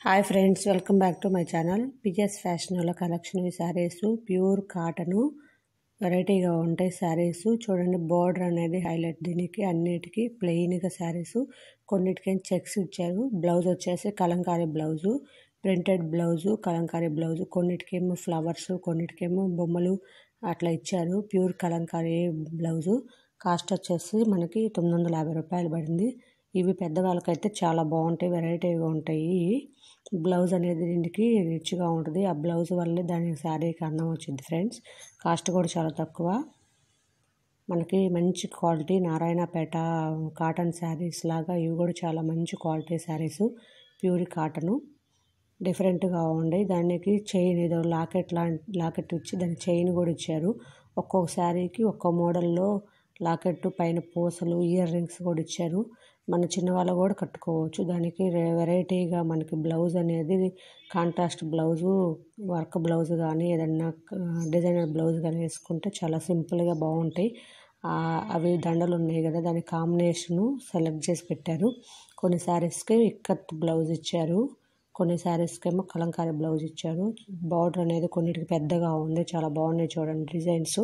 hi friends welcome back to my channel పిజెస్ ఫ్యాషన్లో collection saris pure cotton వెరైటీగా ఉంటాయి శారీస్ చూడండి బోర్డర్ అనేది హైలైట్ దీనికి అన్నిటికీ ప్లెయిన్గా శారీస్ కొన్నిటికి చెక్స్ ఇచ్చారు బ్లౌజ్ వచ్చేసి Kalamkari blouse printed blouse Kalamkari blouse కొన్నిటికేమో ఫ్లవర్స్ కొన్నిటికేమో బొమ్మలు అట్లా ఇచ్చారు ప్యూర్ కలంకారీ బ్లౌజు కాస్ట్ వచ్చేసి మనకి తొమ్మిది వందల యాభై రూపాయలు పడింది ఇవి పెద్దవాళ్ళకైతే చాలా బాగుంటాయి వెరైటీగా ఉంటాయి బ్లౌజ్ అనేది దీనికి రిచ్గా ఉంటుంది ఆ బ్లౌజ్ వల్లే దాని శారీకి అందం వచ్చింది ఫ్రెండ్స్ కాస్ట్ కూడా చాలా తక్కువ మనకి మంచి క్వాలిటీ నారాయణపేట కాటన్ శారీస్ లాగా ఇవి కూడా చాలా మంచి క్వాలిటీ శారీస్ ప్యూర్ కాటను డిఫరెంట్గా ఉండి దానికి చైన్ ఏదో లాకెట్ లా లాకెట్ ఇచ్చి దాని చైన్ కూడా ఇచ్చారు ఒక్కొక్క శారీకి ఒక్కో మోడల్లో లాకెట్ పైన పూసలు ఇయర్ రింగ్స్ కూడా ఇచ్చారు మన చిన్నవాళ్ళు కూడా కట్టుకోవచ్చు దానికి వెరైటీగా మనకి బ్లౌజ్ అనేది కాంట్రాస్ట్ బ్లౌజు వర్క్ బ్లౌజ్ కానీ ఏదన్నా డిజైనర్ బ్లౌజ్ కానీ వేసుకుంటే చాలా సింపుల్గా బాగుంటాయి అవి దండలు ఉన్నాయి కదా దాని కాంబినేషను సెలెక్ట్ చేసి పెట్టారు కొన్ని శారీస్కి ఇక్కత్ బ్లౌజ్ ఇచ్చారు కొన్ని శారీస్కి ఏమో కలంకారీ బ్లౌజ్ ఇచ్చారు బార్డర్ అనేది కొన్నిటికి పెద్దగా ఉంది చాలా బాగున్నాయి చూడండి డిజైన్స్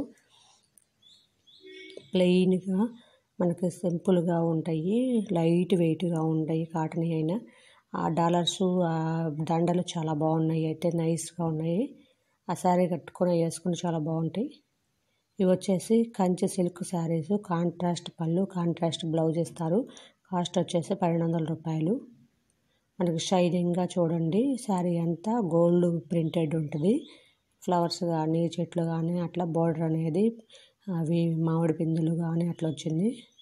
ప్లెయిన్గా మనకి సింపుల్గా ఉంటాయి లైట్ వెయిట్గా ఉంటాయి కాటన్ అయినా ఆ డాలర్స్ ఆ దండలు చాలా బాగున్నాయి అయితే నైస్గా ఉన్నాయి ఆ శారీ కట్టుకొని వేసుకుని చాలా బాగుంటాయి ఇవి వచ్చేసి కంచి సిల్క్ శారీస్ కాంట్రాస్ట్ పళ్ళు కాంట్రాస్ట్ బ్లౌజ్ ఇస్తారు కాస్ట్ వచ్చేసి పన్నెండు వందల రూపాయలు మనకి షైనింగ్గా చూడండి శారీ అంతా గోల్డ్ ప్రింటెడ్ ఉంటుంది ఫ్లవర్స్ కానీ చెట్లు కానీ అట్లా బార్డర్ అనేది అవి మామిడి పిందులు కానీ అట్లా వచ్చింది